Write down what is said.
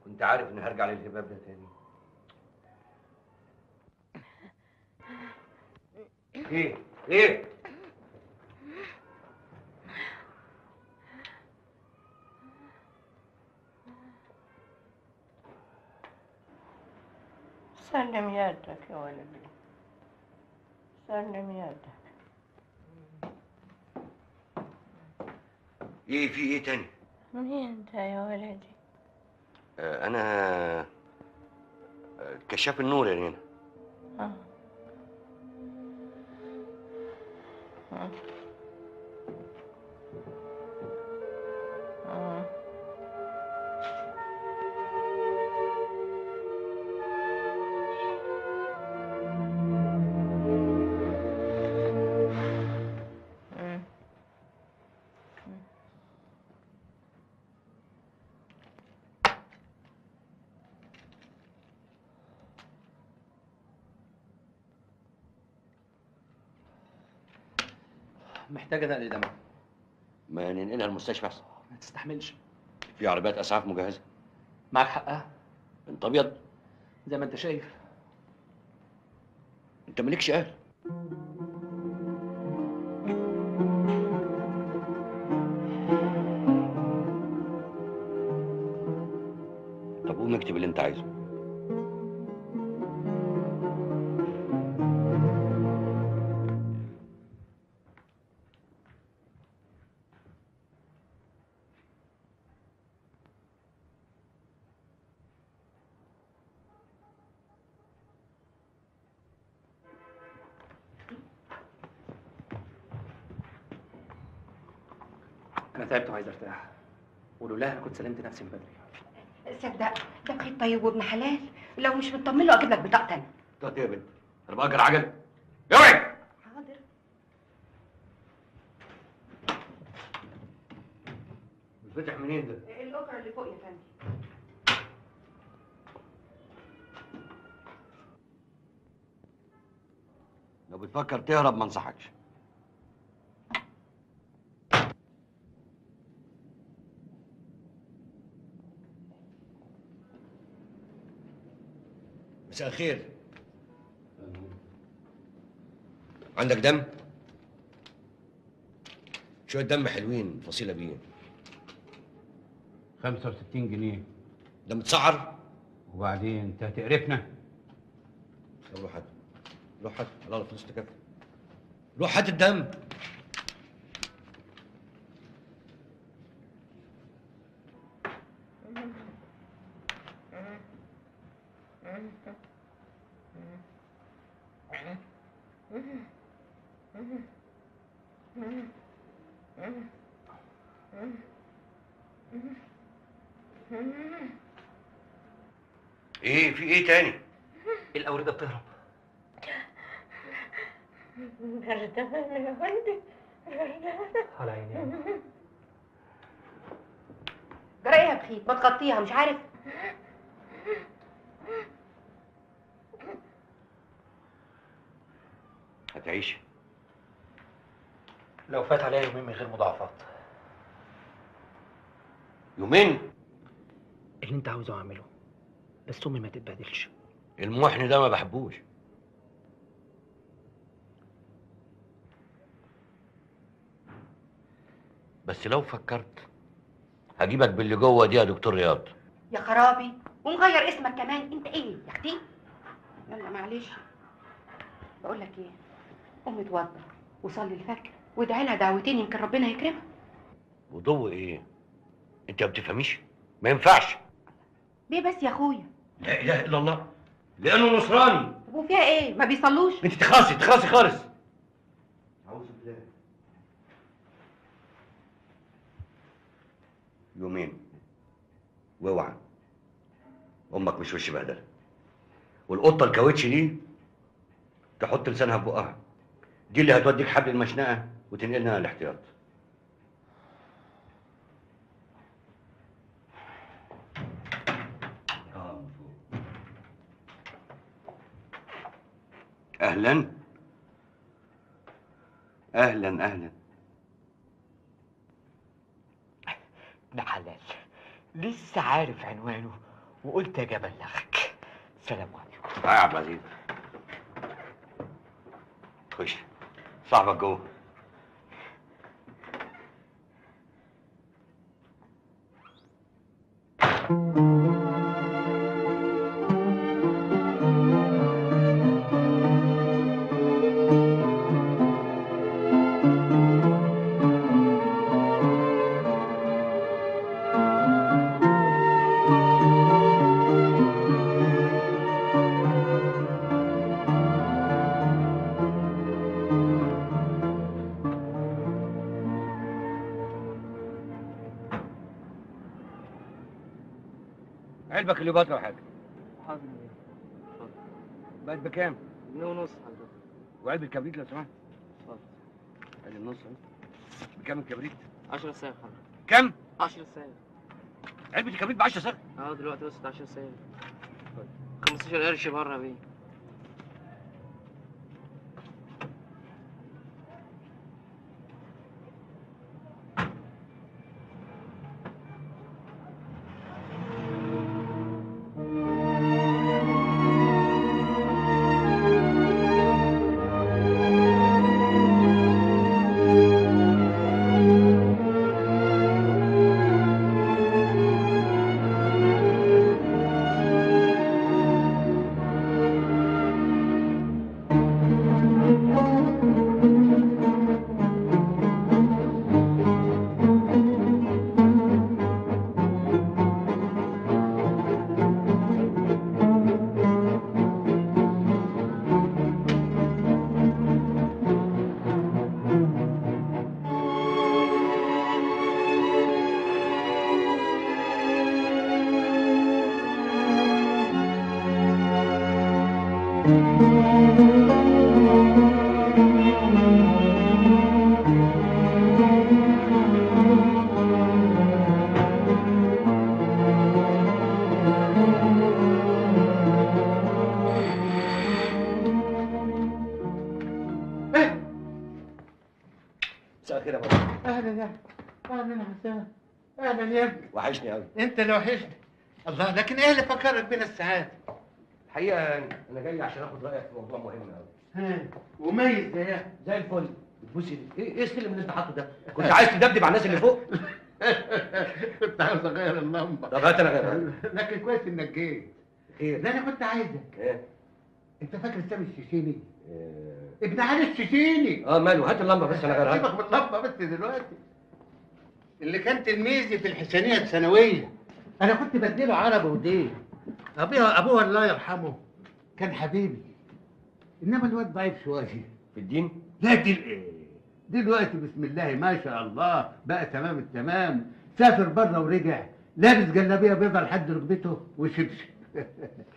كنت عارف اني هرجع للهباب ده تاني ايه ايه سلم يدك يا ولدي سلم يدك ايه في ايه تاني مين انت يا ولدي آه انا آه، كشاف النور يا نينا آه. آه. آه. مم. محتاجه نقل دم ما ننقلها المستشفى احسن ما تستحملش في عربيات اسعاف مجهزه معاك حقها انت ابيض زي ما انت شايف انت مالكش اهل طب قوم اكتب اللي انت عايزه انا تعبت وعايز ارتاح ولولاها انا كنت سلمت نفسي من بدري صدق ده بخيت طيب وابن حلال لو مش مطمن له اجيب لك بطاقه تانية طب يا بنت انا باجر عجل اوعي حاضر فتح منين ده الاجره اللي فوق يا فندم لو بتفكر تهرب ما انصحكش مساء الخير عندك دم شوية دم حلوين فصيلة بيه 65 جنيه ده متسعر وبعدين انت هتقرفنا طب روح هات روح هات الله الفلوس تكفي روح هات الدم ايه في ايه تاني الاورده بتهرب بردان يا ولدي بردان على عيني جرى ايه يا بخيت ما تغطيها مش عارف هتعيش لو فات عليها يومين من غير مضاعفات يومين اللي انت عاوزه اعمله بس امي ما تتبهدلش المحن ده ما بحبوش بس لو فكرت هجيبك باللي جوه دي يا دكتور رياض يا خرابي ومغير اسمك كمان انت ايه يا اختي يلا معلش بقول لك ايه قوم اتوضى وصلي الفجر وادعي لها دعوتين يمكن ربنا يكرمها وضوء ايه انت ما بتفهميش ما ينفعش ليه بس يا اخويا لا اله الا الله لانه نصراني طب وفيها ايه ما بيصلوش انت تخلصي تخلصي خالص اعوذ بالله يومين واوعى امك مش وش بهدله والقطه الكاوتش دي تحط لسانها في بقها دي اللي هتوديك حبل المشنقه وتنقلنا الاحتياط اهلا اهلا اهلا ابن حلال لسه عارف عنوانه وقلت اجي ابلغك سلام عليكم تعال يا عبد العزيز خش صاحبك جوه علبك اللي بطل حاجه حاضر بقت بكام؟ جنيه ونص حضرتك وعلبه كبريت لو سمحت اتفضل ادي النص اهي بكام الكبريت؟ 10 ساعة حضرتك كام؟ 10 ساعة علبه الكبريت ب 10 سنت اه دلوقتي وصلت 10 ساعة 15 قرش بره بيه مساء الخير يا بابا اهلا يا اهلا يا حسام اهلا يا ابني وحشني قوي انت اللي وحشني الله لكن ايه اللي فكرك بين الساعات الحقيقه انا جاي عشان اخد رايك في موضوع مهم قوي ها وميز ده يا زي الفل بصي ايه ايه السلم اللي انت حاطه ده كنت عايز تدبدب على الناس اللي فوق كنت عاوز اغير اللمبه طب هات انا غيرها لكن كويس انك جيت ايه ده انا كنت عايزك ايه انت فاكر سامي الشيشيني إيه. ابن علي الشيشيني اه ماله هات اللمبه بس انا غيرها سيبك من اللمبه بس دلوقتي اللي كان تلميذي في الحسينيه الثانويه انا كنت بديله عربي ودين ابوها ابوها الله يرحمه كان حبيبي انما الواد ضعيف شويه في الدين لكن ايه دلوقتي بسم الله ما شاء الله بقى تمام التمام سافر بره ورجع لابس جلابيه بيضه لحد ركبته وشبشب